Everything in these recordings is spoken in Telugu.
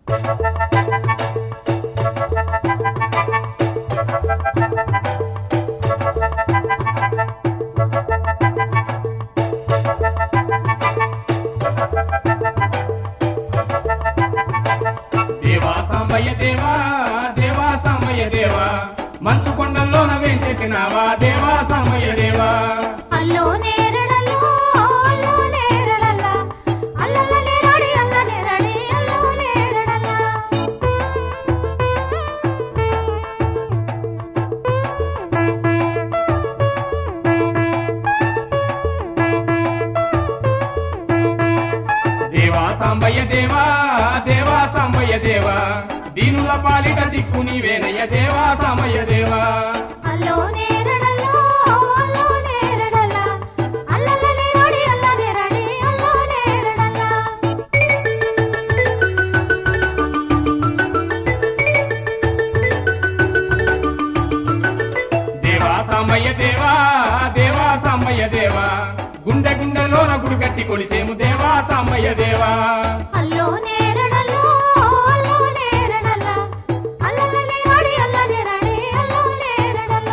దేవా సాంబయ్య దేవా దేవా సాంబయ్య దేవా మంచు కొండల్లోన వేంచేసినావా దేవా సాంబయ్య దేవా అల్లో నేరడల్లో అల్లో నేరడల్ల అల్లల్ల నేరడి అల్ల నేరడి అల్లో నేరడల్ల దేవా సాంబయ్య దేవా దేవా సాంబయ్య దేవా దీనుల పాలిట దిక్కు నీవేనయ్య దేవా సాంబయ్య దేవా అల్లో నేరడల్లో అల్లో నేరడల్ల అల్లల్ల నేరడి అల్ల నేరడి అల్లో నేరడల్ల దేవా సాంబయ్య దేవా దేవా సాంబయ్య దేవా గుండె గుండెలోన గుడి కట్టి కొలిసేము దేవా సాంబయ్య దేవా అల్లో నేరడల్లో అల్లో నేరడల్ల అల్లల్ల నేరడి అల్ల నేరడి అల్లో నేరడల్ల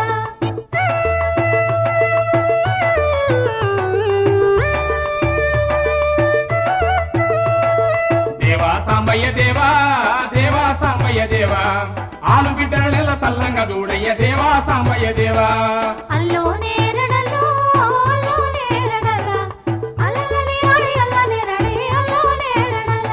దేవా సాంబయ్య దేవా దేవా సాంబయ్య దేవా ఆలు బిడ్డల నెల సల్లంగా చూడయ్య దేవా సాంబయ్య దేవా అల్లో నేరడల్లో అల్లో నేరడల్ల అల్లల్ల నేరడి అల్ల నేరడి అల్లో నేరడల్ల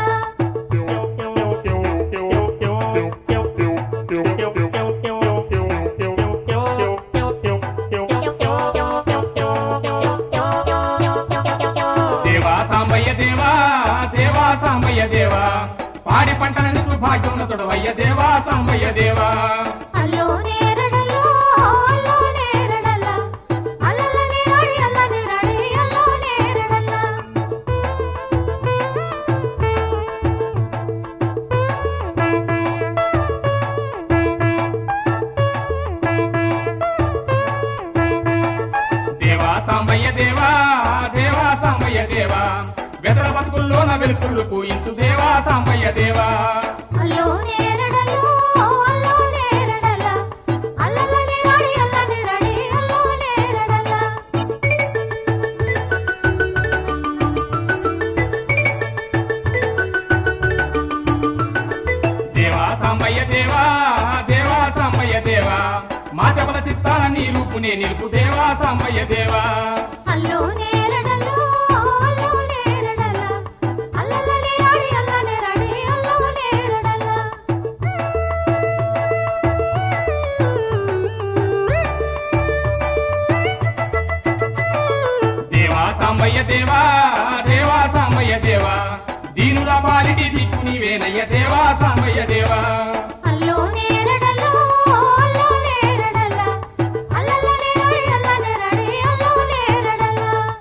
దేవా సాంబయ్య దేవా దేవా సాంబయ్య దేవా పాడి పంటలను సుభాగ్యం తొడవయ్య దేవా సాంబయ్య దేవా అల్లో నేరడల్లో అల్లో నేరడల్ల అల్లల్ల నేరడి అల్ల నేరడి అల్లో నేరడల్ల దేవా సాంబయ్య దేవా దేవా సాంబయ్య దేవా వెదల బతుకుల్లోన వెలుతుళ్ళు పూయించు దేవా సాంబయ్య దేవా అల్లో నేరడల్లో అల్లో నేరడల్ల అల్లల్ల నేరడి అల్ల నేరడి అల్లో నేరడల్ల దేవా సాంబయ్య దేవా దేవా సాంబయ్య దేవా మా చెప్పల చిత్తాల నీ రూపునే నిలుపు దేవా సాంబయ్య దేవా అల్లో నేరడల్లో అల్లో నేరడల్ల అల్లల్ల నేరడి అల్ల నేరడి అల్లో నేరడల్ల దేవా సాంబయ్య దేవా దేవా సాంబయ్య దేవా దీనుల పాలిటి దిక్కు నీవేనయ్య దేవా సాంబయ్య దేవా అల్లో నేరడల్లో అల్లో నేరడల్ల అల్లల్ల నేరడి అల్ల నేరడి అల్లో నేరడల్ల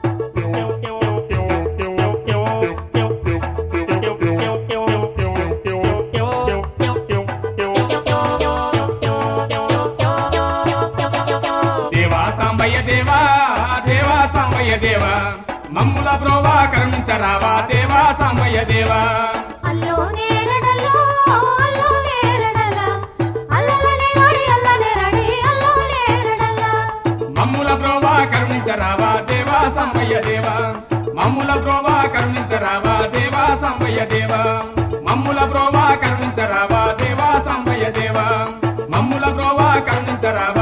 దేవా సాంబయ్య దేవా దేవా సాంబయ్య దేవా మమ్ముల బ్రోవా కరుణించరావా దేవా సాంబయ్య దేవా అల్లో నేరడల్లో అల్లో నేరడల్ల అల్లల్ల నేరడి అల్ల నేరడి అల్లో నేరడల్ల మమ్ముల బ్రోవా కరుణించరావా దేవా సాంబయ్య దేవా మమ్ముల బ్రోవా కరుణించరావా దేవా సాంబయ్య దేవా మమ్ముల బ్రోవా కరుణించరావా దేవా సాంబయ్య దేవా మమ్ముల బ్రోవా కరుణించరావా